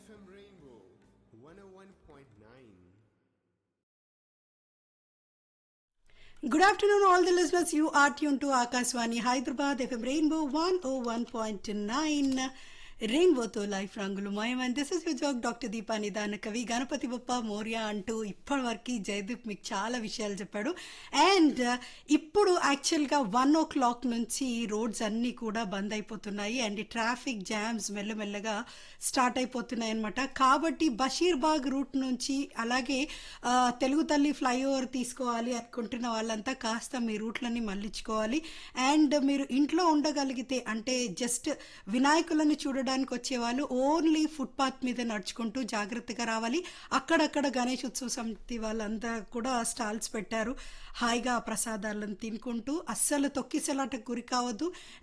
FM Rainbow 101.9. Good afternoon, all the listeners. You are tuned to Akaswani Hyderabad FM Rainbow 101.9. రెయిన్బోతో life రంగులు మయం and this is you joke doctor Deepa నిదాన కవి గణపతి బొప్ప మౌర్య అంటూ ఇప్పటి వరకు జయదీప్ మీకు చాలా విషయాలు చెప్పాడు అండ్ ఇప్పుడు యాక్చువల్గా వన్ ఓ క్లాక్ నుంచి రోడ్స్ అన్నీ కూడా బంద్ అయిపోతున్నాయి అండ్ ట్రాఫిక్ జామ్స్ మెల్లమెల్లగా స్టార్ట్ అయిపోతున్నాయి అనమాట కాబట్టి బషీర్బాగ్ రూట్ నుంచి అలాగే ఆ, తెలుగు తల్లి ఫ్లైఓవర్ తీసుకోవాలి అనుకుంటున్న వాళ్ళంతా కాస్త మీ రూట్లని మళ్ళించుకోవాలి అండ్ మీరు ఇంట్లో ఉండగలిగితే అంటే జస్ట్ వినాయకులను చూడడానికి వచ్చే వాళ్ళు ఓన్లీ ఫుట్పాత్ మీద నడుచుకుంటూ జాగ్రత్తగా రావాలి అక్కడక్కడ గణేష్ ఉత్సవ సమితి వాళ్ళంతా కూడా స్టాల్స్ పెట్టారు హాయిగా ఆ ప్రసాదాలను తినుకుంటూ అస్సలు తొక్కిసలాటకు గురి కావద్దు